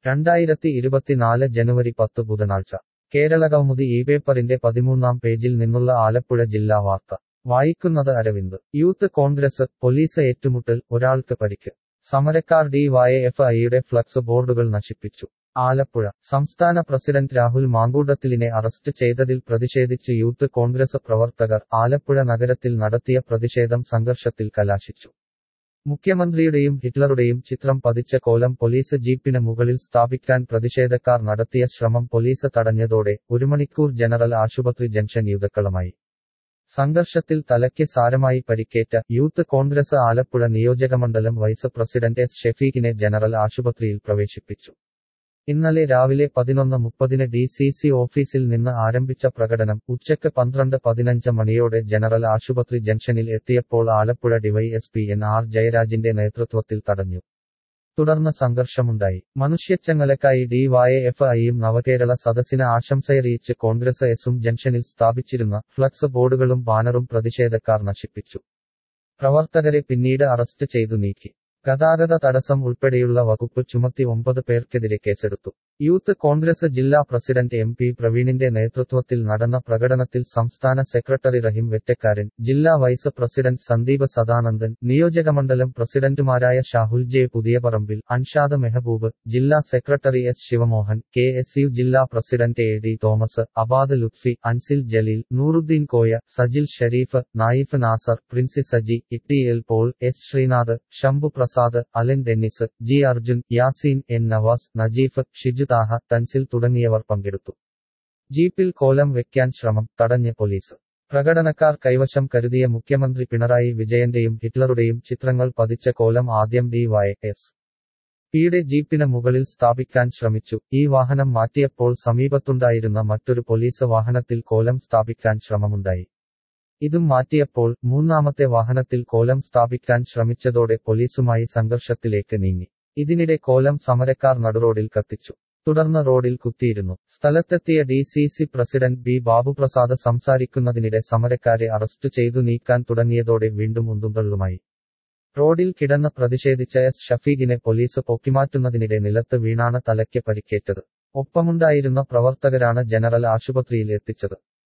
രണ്ടായിരത്തി ഇരുപത്തിനാല് ജനുവരി പത്ത് ബുധനാഴ്ച കേരളകൗമുദി ഈ പേപ്പറിന്റെ പതിമൂന്നാം പേജിൽ നിന്നുള്ള ആലപ്പുഴ ജില്ലാ വാർത്ത വായിക്കുന്നത് അരവിന്ദ് യൂത്ത് കോൺഗ്രസ് പോലീസ് ഏറ്റുമുട്ടൽ ഒരാൾക്ക് പരിക്ക് സമരക്കാർ ഡി വൈ എഫ് ഐയുടെ ഫ്ലക്സ് ബോർഡുകൾ നശിപ്പിച്ചു ആലപ്പുഴ സംസ്ഥാന പ്രസിഡന്റ് രാഹുൽ മാങ്കൂട്ടത്തിലിനെ അറസ്റ്റ് ചെയ്തതിൽ പ്രതിഷേധിച്ച് യൂത്ത് കോൺഗ്രസ് പ്രവർത്തകർ ആലപ്പുഴ നഗരത്തിൽ നടത്തിയ പ്രതിഷേധം സംഘർഷത്തിൽ കലാശിച്ചു മുഖ്യമന്ത്രിയുടെയും ഹിറ്റ്ലറുടെയും ചിത്രം പതിച്ച കോലം പോലീസ് ജീപ്പിന് മുകളിൽ സ്ഥാപിക്കാൻ പ്രതിഷേധക്കാർ നടത്തിയ ശ്രമം പോലീസ് തടഞ്ഞതോടെ ഒരു മണിക്കൂർ ജനറൽ ആശുപത്രി ജംഗ്ഷൻ യുദ്ധക്കളമായി സംഘർഷത്തിൽ തലയ്ക്ക് സാരമായി പരിക്കേറ്റ യൂത്ത് കോൺഗ്രസ് ആലപ്പുഴ നിയോജകമണ്ഡലം വൈസ് പ്രസിഡന്റ് എസ് ഷെഫീഖിനെ ജനറൽ ആശുപത്രിയിൽ പ്രവേശിപ്പിച്ചു ഇന്നലെ രാവിലെ പതിനൊന്ന് മുപ്പതിന് ഡി സി സി ഓഫീസിൽ നിന്ന് ആരംഭിച്ച പ്രകടനം ഉച്ചയ്ക്ക് പന്ത്രണ്ട് പതിനഞ്ച് മണിയോടെ ജനറൽ ആശുപത്രി ജംഗ്ഷനിൽ എത്തിയപ്പോൾ ആലപ്പുഴ ഡിവൈഎസ്പി എൻ ആർ ജയരാജിന്റെ നേതൃത്വത്തിൽ തടഞ്ഞു തുടർന്ന് സംഘർഷമുണ്ടായി മനുഷ്യച്ചങ്ങലക്കായി ഡി വൈ എഫ് ഐയും നവകേരള സദസ്സിന് ആശംസയറിയിച്ച് കോൺഗ്രസ് എസും ജംഗ്ഷനിൽ സ്ഥാപിച്ചിരുന്ന ഫ്ലക്സ് ബോർഡുകളും ബാനറും പ്രതിഷേധക്കാർ നശിപ്പിച്ചു പ്രവർത്തകരെ പിന്നീട് അറസ്റ്റ് ചെയ്തു നീക്കി ഗതാഗത തടസ്സം ഉൾപ്പെടെയുള്ള വകുപ്പ് ചുമത്തി ഒമ്പത് പേർക്കെതിരെ കേസെടുത്തു യൂത്ത് കോൺഗ്രസ് ജില്ലാ പ്രസിഡന്റ് എം പി പ്രവീണിന്റെ നേതൃത്വത്തിൽ നടന്ന പ്രകടനത്തിൽ സംസ്ഥാന സെക്രട്ടറി റഹിം വെറ്റക്കാരൻ ജില്ലാ വൈസ് പ്രസിഡന്റ് സന്ദീപ് സദാനന്ദൻ നിയോജകമണ്ഡലം പ്രസിഡന്റുമാരായ ഷാഹുൽ ജെ പുതിയപറമ്പിൽ അൻഷാദ് മെഹബൂബ് ജില്ലാ secretary S Sivamohan K S U ജില്ലാ president A D Thomas Abad Luthfi Ansil Jaleel Nooruddeen Koya Sajil Shareef Naif Nasar Princy Saji Itty L Paul S Sreenath Shambhu Prasad Alan Dennis G Arjun Yaseen N Navas Najeef Shiju Thaha Thansil തുടങ്ങിയവർ പങ്കെടുത്തു ജീപ്പിൽ കോലം വെക്കാൻ ശ്രമം തടഞ്ഞ് പോലീസ് പ്രകടനക്കാർ കൈവശം കരുതിയ മുഖ്യമന്ത്രി പിണറായി വിജയന്റെയും ഹിറ്റ്ലറുടെയും ചിത്രങ്ങൾ പതിച്ച കോലം ആദ്യം ഡി വൈ എസ് പിയുടെ ജീപ്പിന് മുകളിൽ സ്ഥാപിക്കാൻ ശ്രമിച്ചു ഈ വാഹനം മാറ്റിയപ്പോൾ സമീപത്തുണ്ടായിരുന്ന മറ്റൊരു പോലീസ് വാഹനത്തിൽ കോലം സ്ഥാപിക്കാൻ ശ്രമമുണ്ടായി ഇതും മാറ്റിയപ്പോൾ മൂന്നാമത്തെ വാഹനത്തിൽ കോലം സ്ഥാപിക്കാൻ ശ്രമിച്ചതോടെ പോലീസുമായി സംഘർഷത്തിലേക്ക് നീങ്ങി ഇതിനിടെ കോലം സമരക്കാർ നടുറോഡിൽ കത്തിച്ചു തുടർന്ന് റോഡിൽ കുത്തിയിരുന്നു സ്ഥലത്തെത്തിയ D C C president B Babuprasad സംസാരിക്കുന്നതിനിടെ സമരക്കാരെ അറസ്റ്റ് ചെയ്തു നീക്കാൻ തുടങ്ങിയതോടെ വീണ്ടും ഉന്തുംതള്ളുമായി റോഡിൽ കിടന്ന് പ്രതിഷേധിച്ച എസ് ഷഫീഖിനെ പോലീസ് പൊക്കിമാറ്റുന്നതിനിടെ നിലത്ത് വീണാണ് തലയ്ക്ക് പരിക്കേറ്റത് ഒപ്പമുണ്ടായിരുന്ന പ്രവർത്തകരാണ് ജനറൽ ആശുപത്രിയിൽ എത്തിച്ചത്